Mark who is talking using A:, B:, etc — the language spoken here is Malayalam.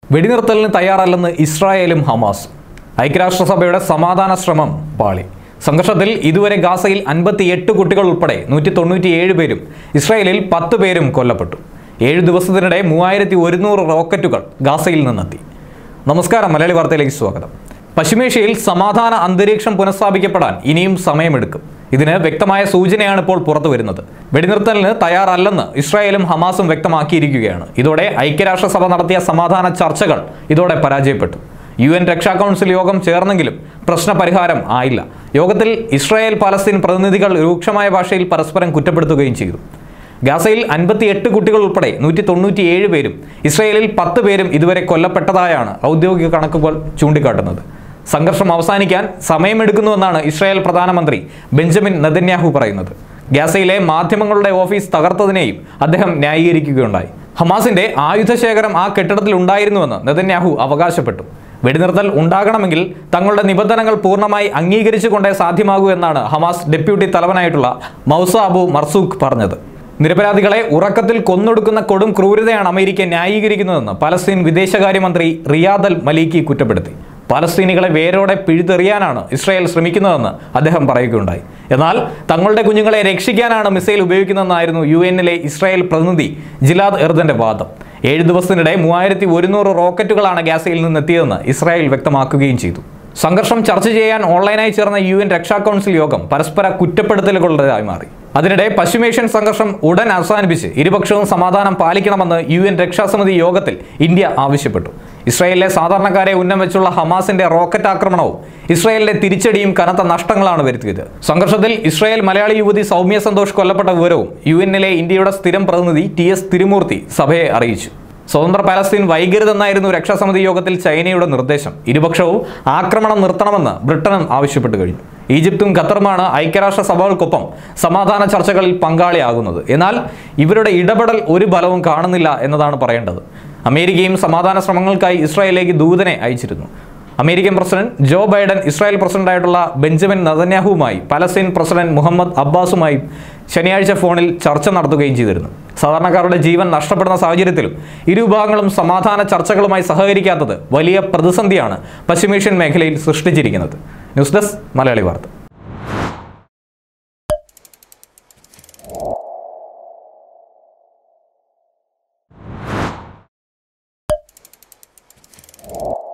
A: വെടിനിർത്തലിന് തയ്യാറല്ലെന്ന് ഇസ്രായേലും ഹമാസ് ഐക്യരാഷ്ട്രസഭയുടെ സമാധാന ശ്രമം പാളി സംഘർഷത്തിൽ ഇതുവരെ ഗാസയിൽ അൻപത്തിയെട്ട് കുട്ടികൾ ഉൾപ്പെടെ നൂറ്റി തൊണ്ണൂറ്റിയേഴ് പേരും ഇസ്രായേലിൽ പത്ത് പേരും കൊല്ലപ്പെട്ടു ഏഴ് ദിവസത്തിനിടെ മൂവായിരത്തി ഒരുന്നൂറ് റോക്കറ്റുകൾ ഗാസയിൽ നിന്നെത്തി നമസ്കാരം മലയാളി വാർത്തയിലേക്ക് സ്വാഗതം പശ്ചിമേഷ്യയിൽ സമാധാന അന്തരീക്ഷം പുനഃസ്ഥാപിക്കപ്പെടാൻ ഇനിയും സമയമെടുക്കും ഇതിന് വ്യക്തമായ സൂചനയാണ് ഇപ്പോൾ പുറത്തു വരുന്നത് വെടിനിർത്തലിന് തയ്യാറല്ലെന്ന് ഇസ്രായേലും ഹമാസും വ്യക്തമാക്കിയിരിക്കുകയാണ് ഇതോടെ ഐക്യരാഷ്ട്രസഭ നടത്തിയ സമാധാന ചർച്ചകൾ ഇതോടെ പരാജയപ്പെട്ടു യു എൻ രക്ഷാ കൗൺസിൽ യോഗം ചേർന്നെങ്കിലും പ്രശ്നപരിഹാരം ആയില്ല യോഗത്തിൽ ഇസ്രായേൽ പാലസ്തീൻ പ്രതിനിധികൾ രൂക്ഷമായ ഭാഷയിൽ പരസ്പരം കുറ്റപ്പെടുത്തുകയും ചെയ്തു ഗാസയിൽ അൻപത്തിയെട്ട് കുട്ടികൾ ഉൾപ്പെടെ നൂറ്റി തൊണ്ണൂറ്റിയേഴ് പേരും ഇസ്രയേലിൽ പത്ത് പേരും ഇതുവരെ കൊല്ലപ്പെട്ടതായാണ് ഔദ്യോഗിക കണക്കുകൾ ചൂണ്ടിക്കാട്ടുന്നത് സംഘർഷം അവസാനിക്കാൻ സമയമെടുക്കുന്നുവെന്നാണ് ഇസ്രായേൽ പ്രധാനമന്ത്രി ബെഞ്ചമിൻ നെതന്യാഹു പറയുന്നത് ഗാസയിലെ മാധ്യമങ്ങളുടെ ഓഫീസ് തകർത്തതിനെയും അദ്ദേഹം ന്യായീകരിക്കുകയുണ്ടായി ഹമാസിന്റെ ആയുധശേഖരം ആ കെട്ടിടത്തിൽ ഉണ്ടായിരുന്നുവെന്ന് നെതന്യാഹു അവകാശപ്പെട്ടു വെടിനിർത്തൽ ഉണ്ടാകണമെങ്കിൽ തങ്ങളുടെ നിബന്ധനകൾ പൂർണ്ണമായി അംഗീകരിച്ചുകൊണ്ടേ സാധ്യമാകൂ എന്നാണ് ഹമാസ് ഡെപ്യൂട്ടി തലവനായിട്ടുള്ള മൗസ അബു മർസൂഖ് പറഞ്ഞത് നിരപരാധികളെ ഉറക്കത്തിൽ കൊന്നൊടുക്കുന്ന കൊടും ക്രൂരതയാണ് അമേരിക്ക ന്യായീകരിക്കുന്നതെന്ന് പലസ്തീൻ വിദേശകാര്യമന്ത്രി റിയാദ് അൽ മലീക്കി കുറ്റപ്പെടുത്തി പലസ്തീനികളെ വേരോടെ പിഴുതെറിയാനാണ് ഇസ്രായേൽ ശ്രമിക്കുന്നതെന്ന് അദ്ദേഹം പറയുകയുണ്ടായി എന്നാൽ തങ്ങളുടെ കുഞ്ഞുങ്ങളെ രക്ഷിക്കാനാണ് മിസൈൽ ഉപയോഗിക്കുന്നതെന്നായിരുന്നു യു എന്നിലെ ഇസ്രായേൽ പ്രതിനിധി ജിലാദ് എർദന്റെ വാദം ഏഴ് ദിവസത്തിനിടെ മൂവായിരത്തി ഒരുന്നൂറ് റോക്കറ്റുകളാണ് ഗാസയിൽ നിന്നെത്തിയതെന്ന് ഇസ്രായേൽ വ്യക്തമാക്കുകയും ചെയ്തു സംഘർഷം ചർച്ച ചെയ്യാൻ ഓൺലൈനായി ചേർന്ന യു എൻ രക്ഷാ കൗൺസിൽ യോഗം പരസ്പര കുറ്റപ്പെടുത്തലുകളുടേതായി മാറി അതിനിടെ പശ്ചിമേഷ്യൻ സംഘർഷം ഉടൻ അവസാനിപ്പിച്ച് ഇരുപക്ഷവും സമാധാനം പാലിക്കണമെന്ന് യു എൻ രക്ഷാസമിതി യോഗത്തിൽ ഇന്ത്യ ആവശ്യപ്പെട്ടു ഇസ്രായേലിലെ സാധാരണക്കാരെ ഉന്നം വെച്ചുള്ള ഹമാസിന്റെ റോക്കറ്റ് ആക്രമണവും ഇസ്രായേലിന്റെ തിരിച്ചടിയും കനത്ത നഷ്ടങ്ങളാണ് വരുത്തിയത് സംഘർഷത്തിൽ ഇസ്രായേൽ മലയാളി യുവതി സൗമ്യ സന്തോഷ് കൊല്ലപ്പെട്ട വിവരവും യു എന്നിലെ ഇന്ത്യയുടെ സ്ഥിരം പ്രതിനിധി ടി എസ് തിരുമൂർത്തി സഭയെ അറിയിച്ചു സ്വതന്ത്ര പാലസ്തീൻ വൈകരുതെന്നായിരുന്നു രക്ഷാസമിതി യോഗത്തിൽ ചൈനയുടെ നിർദ്ദേശം ഇരുപക്ഷവും ആക്രമണം നിർത്തണമെന്ന് ബ്രിട്ടനും ആവശ്യപ്പെട്ടു കഴിഞ്ഞു ഈജിപ്തും ഖത്തറുമാണ് ഐക്യരാഷ്ട്ര സഭകൾക്കൊപ്പം സമാധാന ചർച്ചകളിൽ പങ്കാളിയാകുന്നത് എന്നാൽ ഇവരുടെ ഇടപെടൽ ഒരു ഫലവും കാണുന്നില്ല എന്നതാണ് പറയേണ്ടത് അമേരിക്കയും സമാധാന ശ്രമങ്ങൾക്കായി ഇസ്രായേലിലേക്ക് ദൂതനെ അയച്ചിരുന്നു American president Joe Biden Israel പ്രസിഡന്റായിട്ടുള്ള ബെഞ്ചമിൻ നതന്യാഹുവുമായി പലസ്തീൻ പ്രസിഡന്റ് മുഹമ്മദ് അബ്ബാസുമായി ശനിയാഴ്ച ഫോണിൽ ചർച്ച നടത്തുകയും ചെയ്തിരുന്നു സാധാരണക്കാരുടെ ജീവൻ നഷ്ടപ്പെടുന്ന സാഹചര്യത്തിലും ഇരുവിഭാഗങ്ങളും സമാധാന ചർച്ചകളുമായി സഹകരിക്കാത്തത് വലിയ പ്രതിസന്ധിയാണ് പശ്ചിമേഷ്യൻ മേഖലയിൽ സൃഷ്ടിച്ചിരിക്കുന്നത് ന്യൂസ് ഡെസ്ക് മലയാളി വാർത്ത
B: you